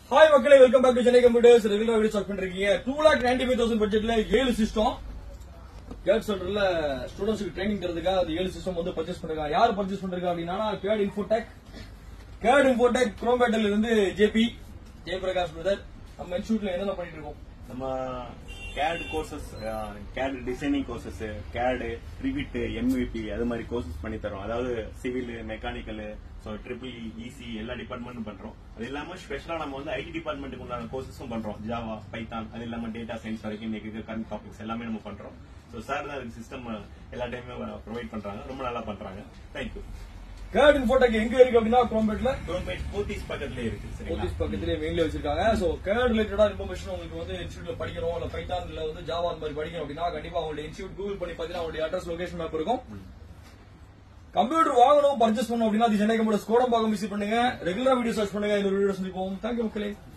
hi மக்களே welcome back to Chennai computers regular video start பண்றீங்க two lakh ninety five thousand பட்ஜெட்ல ஏழு சிஸ்டம் கேட் சென்டர்ல ஸ்டூடெண்ட்ஸ்க்கு ட்ரைனிங் தரதுக்காக அது ஏழு சிஸ்டம் வந்து பர்ச்சேஸ் பண்ணிருக்காங்க யார் பர்ச்சேஸ் பண்றாங்க அப்படின்னா கேட் இன்ஃபோடெக் கேட் இன்ஃபோடெக் குரோம்பேட்டில் இருந்து ஜேபி ஜெயபிரகாஷ் பிரதர் நம்ம இன்ஸ்டியூட்ல என்னென்ன பண்ணிட்டு இருக்கோம் நம்ம CAD courses CAD designing courses CAD Revit MVP அது மாதிரி கோர்சஸ் பண்ணி தரோம் அதாவது civil mechanical so triple E C டிபார்ட்மெண்ட்டும் பண்றோம் அது இல்லாம ஸ்பெஷலா நம்ம வந்து ஐடி டிபார்ட்மெண்ட்டுக்கு உண்டான கோர்சஸும் பண்றோம் ஜாவா பைத்தான் அது இல்லாம டேட்டா சயின்ஸ் வரைக்கும் இன்னைக்கு இருக்க கரண்ட் டாபிக்ஸ் எல்லாமே நம்ம பண்றோம் ஸோ சார் தான் அதுக்கு சிஸ்டம் எல்லா டைமுமே ப்ரொவைட் பண்றாங்க ரொம்ப நல்லா பண்றாங்க தேங்க்யூ கேட் இன்ஃபோடெக் எங்க இருக்கு அப்படின்னா குரோம்பேட்ல கவர்மெண்ட் போத்தீஸ் பக்கத்துலேயே இருக்கு சரிங்களா போலீஸ் பக்கத்திலே மெயின்ல வச்சிருக்காங்க சோ கேட் ரிலேட்டடா இன்ஃபர்மேஷன் உங்களுக்கு வந்து இன்ஸ்டியூட்ல படிக்கணும் இல்ல பைத்தான் இல்ல வந்து ஜாவா அந்த மாதிரி படிக்கணும் அப்படின்னா கண்டிப்பா அவங்களுடைய இன்ஸ்டியூட் கூகுள் பண்ணி பாத்தீங்கன்னா அவங்களுடைய அட்ரஸ் லொகேஷன் மேப் இருக்கும் கம்ப்யூட்டர் வாங்கணும் பர்ச்சேஸ் பண்ணணும் அப்படின்னா அது சென்னை கம்ப்யூட்டர் கோடம்பாக்கம் விசிட் பண்ணுங்க ரெகுலரா வீடியோ சர்ச் பண்ணுங்க இந்த வீடியோ சந்திப்போம் தேங்க்யூ மக்களே